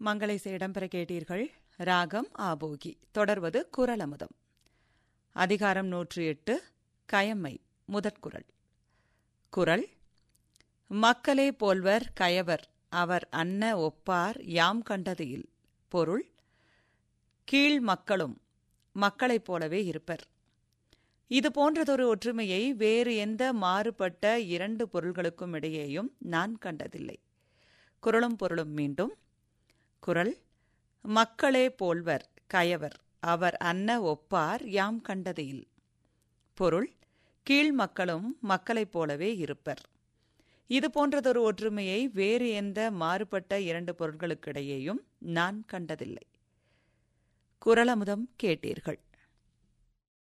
மங்களேசை இடம்பெற கேட்டீர்கள் ராகம் ஆபோகி தொடர்வது குரலமுதம் அதிகாரம் நூற்று எட்டு கயமை முதற்குரல் குரல் மக்களே போல்வர் கயவர் அவர் அன்ன ஒப்பார் யாம் கண்டது இல் பொருள் கீழ் மக்களும் மக்களைப் போலவே இருப்பர் இது போன்றதொரு ஒற்றுமையை வேறு எந்த மாறுபட்ட இரண்டு பொருள்களுக்கும் இடையேயும் நான் கண்டதில்லை குரலும் பொருளும் மீண்டும் குரல் மக்களே போல்வர் கயவர் அவர் அன்ன ஒப்பார் யாம் கண்டது இல் பொருள் கீழ் மக்களும் மக்களைப் போலவே இருப்பர் இது போன்றதொரு ஒற்றுமையை வேறு எந்த மாறுபட்ட இரண்டு பொருட்களுக்கிடையேயும் நான் கண்டதில்லை குரலமுதம் கேட்டீர்கள்